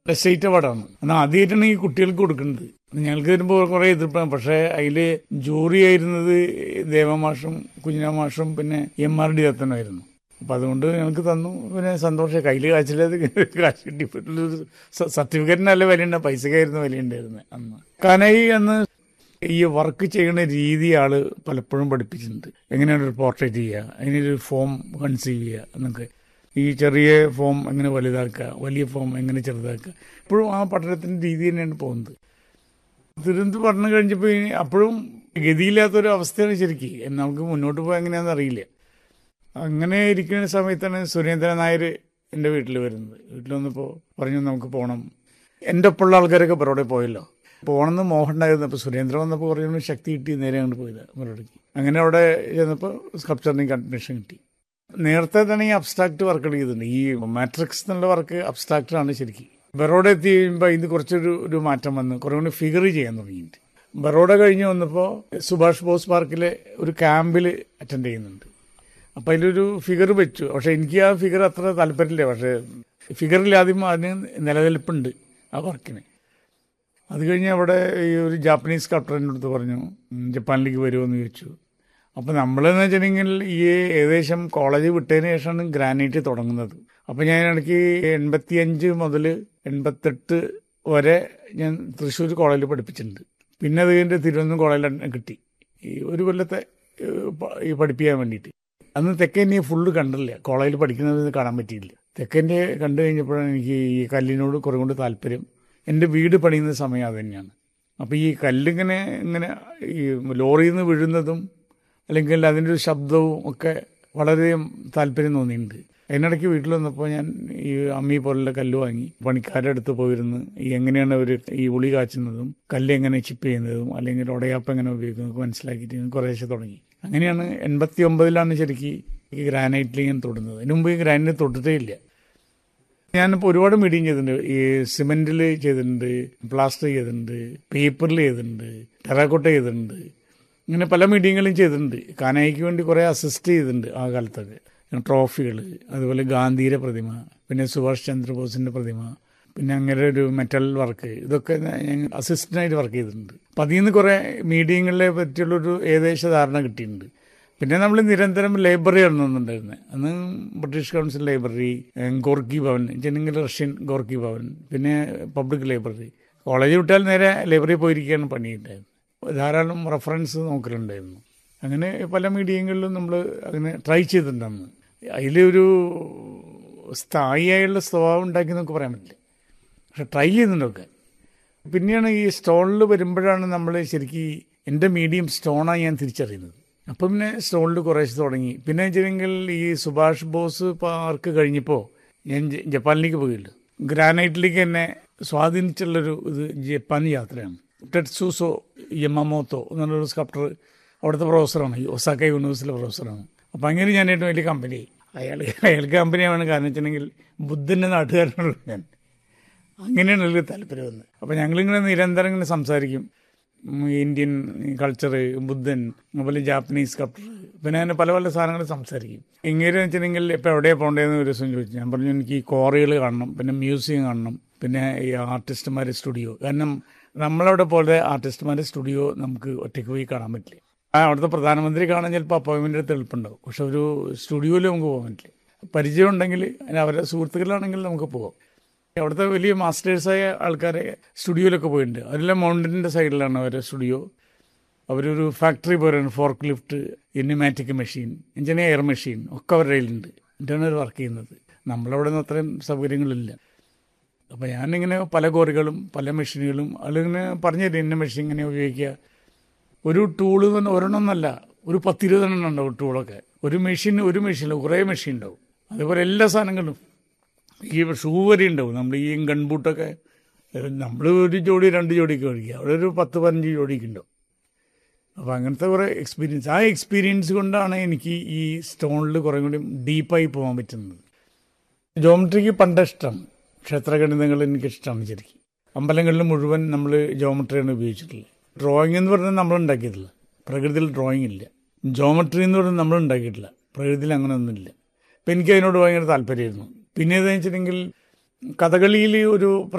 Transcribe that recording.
state അവാർഡാണ് എന്നാൽ ആദ്യമായിട്ടാണ് ഈ കുട്ടികൾക്ക് കൊടുക്കുന്നത് ഞങ്ങൾക്ക് വരുമ്പോൾ കുറേ എതിർപ്പാണ് പക്ഷേ അതിൽ ജൂറി ആയിരുന്നത് ദേവമാഷും കുഞ്ഞിനാമാഷും പിന്നെ എം ആർ ഡി ദത്തനായിരുന്നു അപ്പം അതുകൊണ്ട് ഞങ്ങൾക്ക് തന്നു പിന്നെ സന്തോഷം കയ്യിൽ കാച്ചിലത് കാശ് കിട്ടിപ്പെട്ടൊരു സർട്ടിഫിക്കറ്റിന് നല്ല വിലയുണ്ട് പൈസക്കായിരുന്നു വിലയുണ്ടായിരുന്നത് അന്ന് കനൈ അന്ന് ഈ വർക്ക് ചെയ്യുന്ന രീതി ആള് പലപ്പോഴും പഠിപ്പിച്ചിട്ടുണ്ട് എങ്ങനെയാണ് ഒരു പോർട്രേറ്റ് ചെയ്യുക അതിനൊരു ഫോം കൺസീവ് ചെയ്യുക എന്നൊക്കെ ഈ ചെറിയ ഫോം എങ്ങനെ വലുതാക്കുക വലിയ ഫോം എങ്ങനെ ചെറുതാക്കുക ഇപ്പോഴും ആ പഠനത്തിൻ്റെ രീതി തന്നെയാണ് പോകുന്നത് തിരുവനന്തപുരം പഠനം കഴിഞ്ഞപ്പോൾ ഇനി അപ്പോഴും ഗതിയില്ലാത്തൊരു അവസ്ഥയാണ് ശരിക്കും നമുക്ക് മുന്നോട്ട് പോകാൻ എങ്ങനെയാണെന്ന് അറിയില്ല അങ്ങനെ ഇരിക്കുന്ന സമയത്താണ് സുരേന്ദ്രൻ നായർ എൻ്റെ വീട്ടിൽ വരുന്നത് വീട്ടിൽ വന്നപ്പോൾ പറഞ്ഞു നമുക്ക് പോകണം എൻ്റെ ഒപ്പമുള്ള ആൾക്കാരൊക്കെ ബറോടെ പോയല്ലോ പോകണമെന്ന് മോഹൻ ഉണ്ടായിരുന്നു അപ്പോൾ സുരേന്ദ്രൻ വന്നപ്പോൾ പറഞ്ഞു ശക്തി കിട്ടി നേരെ അങ്ങോട്ട് പോയത് ബറോഡയ്ക്ക് അങ്ങനെ അവിടെ ചെന്നപ്പോൾ സ്കൾപ്ചറിന് അഡ്മിഷൻ കിട്ടി നേരത്തെ തന്നെ ഈ അബ്സ്ട്രാക്ട് വർക്കുകൾ ചെയ്തിട്ടുണ്ട് ഈ മാട്രിക്സ് എന്നുള്ള വർക്ക് അബ്സ്ട്രാക്റ്റാണ് ശരിക്കും ബറോഡ എത്തി കഴിയുമ്പോൾ ഇത് കുറച്ചൊരു ഒരു മാറ്റം വന്ന് കുറേ കൂടി ഫിഗർ ചെയ്യാൻ തുടങ്ങിയിട്ട് ബറോഡ കഴിഞ്ഞ് വന്നപ്പോൾ സുഭാഷ് ബോസ് പാർക്കിലെ ഒരു ക്യാമ്പിൽ അറ്റൻഡ് ചെയ്യുന്നുണ്ട് അപ്പം അതിലൊരു ഫിഗർ വെച്ചു പക്ഷേ എനിക്ക് ആ ഫിഗർ അത്ര താല്പര്യമില്ല പക്ഷേ ഫിഗറിൽ ആദ്യം അതിന് നിലനിൽപ്പുണ്ട് ആ വർക്കിന് അത് കഴിഞ്ഞ് അവിടെ ഈ ഒരു ജാപ്പനീസ് സ്കൾപ്റ്ററിൻ്റെ അടുത്ത് പറഞ്ഞു ഉം, ജപ്പാനിലേക്ക് വരുമോ എന്ന് ചോദിച്ചു അപ്പോൾ നമ്മളെന്ന് വെച്ചിട്ടുണ്ടെങ്കിൽ ഈ ഏകദേശം കോളേജ് വിട്ടതിന് ശേഷമാണ് ഗ്രാനൈറ്റ് തുടങ്ങുന്നത് അപ്പോൾ ഞാൻ ഇടയ്ക്ക് എൺപത്തി അഞ്ച് മുതൽ എൺപത്തെട്ട് വരെ ഞാൻ തൃശ്ശൂർ കോളേജിൽ പഠിപ്പിച്ചിട്ടുണ്ട് പിന്നെ അത് കഴിഞ്ഞ് തിരുവനന്തപുരം കോളേജിൽ കിട്ടി ഈ ഒരു കൊല്ലത്തെ ഏഹ്, പ- ഈ പഠിപ്പിക്കാൻ വേണ്ടിയിട്ട് അന്ന് തെക്കൻ്റെ ഫുള്ള് കണ്ടില്ല കോളേജിൽ പഠിക്കുന്നത് കാണാൻ പറ്റിയില്ല തെക്കൻ്റെ കണ്ടു കഴിഞ്ഞപ്പോഴാണ് എനിക്ക് ഈ കല്ലിനോട് കുറെ കൊണ്ട് താല്പര്യം എൻ്റെ വീട് പണിയുന്ന സമയം അത് തന്നെയാണ് അപ്പോൾ ഈ കല്ലിങ്ങനെ ഇങ്ങനെ ഈ ലോറിയിൽ നിന്ന് വീഴുന്നതും അല്ലെങ്കിൽ അതിൻ്റെ ഒരു ശബ്ദവും ഒക്കെ വളരെ താല്പര്യം തോന്നിയിട്ടുണ്ട് അതിനിടയ്ക്ക് വീട്ടിൽ വന്നപ്പോൾ ഞാൻ ഈ അമ്മി പോലുള്ള കല്ല് വാങ്ങി പണിക്കാരുടെ അടുത്ത് പോയിരുന്ന് ഈ എങ്ങനെയാണ് അവർ ഈ ഉളി കാച്ചുന്നതും കല്ല് എങ്ങനെ ചിപ്പ് ചെയ്യുന്നതും അല്ലെങ്കിൽ ഉടയാപ്പ് എങ്ങനെ ഉപയോഗിക്കുന്നതൊക്കെ മനസ്സിലാക്കിയിട്ട് ഞാൻ കുറേശ്ശെ തുടങ്ങി അങ്ങനെയാണ് എൺപത്തി ഒമ്പതിലാണ് ശരിക്കും ഈ ഗ്രാനൈറ്റിൽ ഞാൻ തൊടുന്നത് അതിന് മുമ്പ് ഈ ഗ്രാനൈറ്റ് തൊട്ടിട്ടേ ഇല്ല ഞാനിപ്പോൾ ഒരുപാട് മീഡിയം ചെയ്തിട്ടുണ്ട് ഈ സിമെന്റിൽ ചെയ്തിട്ടുണ്ട് പ്ലാസ്റ്റർ ചെയ്തിട്ടുണ്ട് പേപ്പറിൽ ചെയ്തിട്ടുണ്ട് ടെറാക്കോട്ട ചെയ്തിട്ടുണ്ട് ഇങ്ങനെ പല മീഡിയങ്ങളും ചെയ്തിട്ടുണ്ട് കാനായിക്ക് വേണ്ടി കുറേ അസിസ്റ്റ് ചെയ്തിട്ടുണ്ട് ആ കാലത്തൊക്കെ ട്രോഫികൾ അതുപോലെ ഗാന്ധിയുടെ പ്രതിമ പിന്നെ സുഭാഷ് ചന്ദ്രബോസിൻ്റെ പ്രതിമ പിന്നെ അങ്ങനെ ഒരു മെറ്റൽ വർക്ക് ഇതൊക്കെ ഞാൻ അസിസ്റ്റൻ്റായിട്ട് വർക്ക് ചെയ്തിട്ടുണ്ട് അപ്പം അതിൽ നിന്ന് കുറേ മീഡിയങ്ങളെ പറ്റിയുള്ളൊരു ഏകദേശ ധാരണ കിട്ടിയിട്ടുണ്ട് പിന്നെ നമ്മൾ നിരന്തരം ലൈബ്രറി നടന്നുണ്ടായിരുന്നത് അന്ന് British Council library Gorky Bhavan ജനങ്ങൾ റഷ്യൻ ഗോർക്കി ഭവൻ പിന്നെ പബ്ലിക് ലൈബ്രറി കോളേജ് വിട്ടാൽ നേരെ ലൈബ്രറി പോയിരിക്കുകയാണ് പണിയുണ്ടായിരുന്നു ധാരാളം റെഫറൻസ് നോക്കലുണ്ടായിരുന്നു അങ്ങനെ പല മീഡിയങ്ങളിലും നമ്മൾ അങ്ങനെ ട്രൈ ചെയ്തിട്ടുണ്ട് അന്ന് അതിലൊരു സ്ഥായിയായുള്ള സ്വഭാവം ഉണ്ടാക്കി നമുക്ക് പറയാൻ പറ്റില്ല പക്ഷെ ട്രൈ ചെയ്യുന്നുണ്ടൊക്കെ പിന്നെയാണ് ഈ സ്റ്റോണിൽ വരുമ്പോഴാണ് നമ്മൾ ശരിക്കും ഈ എൻ്റെ മീഡിയം സ്റ്റോണാണ് ഞാൻ തിരിച്ചറിയുന്നത് അപ്പം പിന്നെ സ്റ്റോണിൽ കുറേശ്ശെ തുടങ്ങി പിന്നെ വെച്ചിട്ടുണ്ടെങ്കിൽ ഈ സുഭാഷ് ബോസ് പാർക്ക് കഴിഞ്ഞപ്പോൾ ഞാൻ ജ- ജപ്പാനിലേക്ക് പോയില്ല ഗ്രാനൈറ്റിലേക്ക് എന്നെ സ്വാധീനിച്ചുള്ളൊരു ഇത് ജപ്പാൻ യാത്രയാണ് ടെറ്റ്സൂസോ യമമോത്തോ എന്നുള്ളൊരു സ്കൾപ്റ്റർ അവിടുത്തെ പ്രൊഫസറാണ് ഈ ഒസാക്ക യൂണിവേഴ്സിറ്റിയിലെ പ്രൊഫസറാണ് അപ്പം അങ്ങനെ ഞാൻ ഏറ്റവും വലിയ കമ്പനി അയാൾ അയാൾക്ക് കമ്പനിയാണ് കാരണം വെച്ചിട്ടുണ്ടെങ്കിൽ ബുദ്ധൻ്റെ നാട്ടുകാരനുള്ള ഞാൻ അങ്ങനെയാണ് എനിക്ക് താല്പര്യം വന്നത് അപ്പോൾ ഞങ്ങളിങ്ങനെ നിരന്തരം ഇങ്ങനെ സംസാരിക്കും ഉം, ഇന്ത്യൻ കൾച്ചർ ബുദ്ധൻ അതുപോലെ ജാപ്പനീസ് കൾച്ചർ പിന്നെ അങ്ങനെ പല പല സാധനങ്ങൾ സംസാരിക്കും ഇങ്ങനെ വെച്ചിട്ടുണ്ടെങ്കിൽ ഇപ്പോൾ എവിടെയാണ് പോകേണ്ടതെന്ന് ഒരു ദിവസം ചോദിച്ചു ഞാൻ പറഞ്ഞു എനിക്ക് ഈ കോറികൾ കാണണം പിന്നെ മ്യൂസിയം കാണണം പിന്നെ ഈ ആർട്ടിസ്റ്റുമാരുടെ സ്റ്റുഡിയോ കാരണം നമ്മളവിടെ പോലെ ആർട്ടിസ്റ്റുമാരുടെ സ്റ്റുഡിയോ നമുക്ക് ഒറ്റയ്ക്ക് പോയി കാണാൻ പറ്റില്ല ആ അവിടുത്തെ പ്രധാനമന്ത്രി കാണാൻ ചിലപ്പോൾ അപ്പോയിൻമെൻ്റ് എടുത്ത് എളുപ്പമുണ്ടാവും പക്ഷെ ഒരു സ്റ്റുഡിയോയിൽ നമുക്ക് പോകാൻ പറ്റില്ല പരിചയം ഉണ്ടെങ്കിൽ അതിന് അവരുടെ സുഹൃത്തുക്കളാണെങ്കിൽ നമുക്ക് പോകാം അവിടുത്തെ വലിയ മാസ്റ്റേഴ്സായ ആൾക്കാരെ സ്റ്റുഡിയോയിലൊക്കെ പോയിട്ടുണ്ട് അതെല്ലാം മൗണ്ടനിൻ്റെ സൈഡിലാണ് അവരുടെ സ്റ്റുഡിയോ അവരൊരു ഫാക്ടറി പോലെയാണ് forklift pneumatic machine engineer air machine ഒക്കെ അവരുടെ കയ്യിലുണ്ട് എന്നിട്ടാണ് അവർ വർക്ക് ചെയ്യുന്നത് നമ്മളവിടെ നിന്ന് അത്രയും സൗകര്യങ്ങളില്ല അപ്പോൾ ഞാനിങ്ങനെ പല കോറികളും പല മെഷീനുകളും അതിലിങ്ങനെ പറഞ്ഞു തരും ഇന്ന മെഷീൻ ഇങ്ങനെ ഉപയോഗിക്കുക ഒരു ടൂള് തന്നെ ഒരെണ്ണം എന്നല്ല ഒരു പത്തിരുപതെണ്ണം ഉണ്ടാവും ടൂളൊക്കെ ഒരു മെഷീൻ ഒരു മെഷീനിൽ കുറേ മെഷീൻ ഉണ്ടാവും അതുപോലെ എല്ലാ സാധനങ്ങളും ഈ ഷൂ വരെ ഉണ്ടാവും നമ്മൾ ഈ ഗൺബൂട്ടൊക്കെ നമ്മൾ ഒരു ജോഡി രണ്ട് ജോഡിക്ക് മേടിക്കുക അവിടെ ഒരു പത്ത് പതിനഞ്ച് ജോഡിക്ക് ഉണ്ടാവും അപ്പോൾ അങ്ങനത്തെ കുറേ എക്സ്പീരിയൻസ് ആ എക്സ്പീരിയൻസ് കൊണ്ടാണ് എനിക്ക് ഈ സ്റ്റോണിൽ കുറേ കൂടി ഡീപ്പായി പോകാൻ പറ്റുന്നത് ജോമെട്രിക്ക് പണ്ട് ഇഷ്ടമാണ് ക്ഷേത്രഗണിതങ്ങൾ എനിക്ക് ഇഷ്ടമാണ് ശരിക്കും അമ്പലങ്ങളിൽ മുഴുവൻ നമ്മൾ ജോമെട്രിയാണ് ഉപയോഗിച്ചിട്ടുള്ളത് ഡ്രോയിങ് എന്ന് പറഞ്ഞാൽ നമ്മൾ ഉണ്ടാക്കിയിട്ടില്ല പ്രകൃതിയിൽ ഡ്രോയിങ് ഇല്ല ജോമെട്രി എന്ന് പറഞ്ഞാൽ നമ്മൾ ഉണ്ടാക്കിയിട്ടില്ല പ്രകൃതിയിൽ അങ്ങനെ ഒന്നുമില്ല അപ്പം എനിക്ക് അതിനോട് ഭയങ്കര താല്പര്യമായിരുന്നു പിന്നെ എന്താണെന്ന് വെച്ചിട്ടുണ്ടെങ്കിൽ കഥകളിയിൽ ഒരു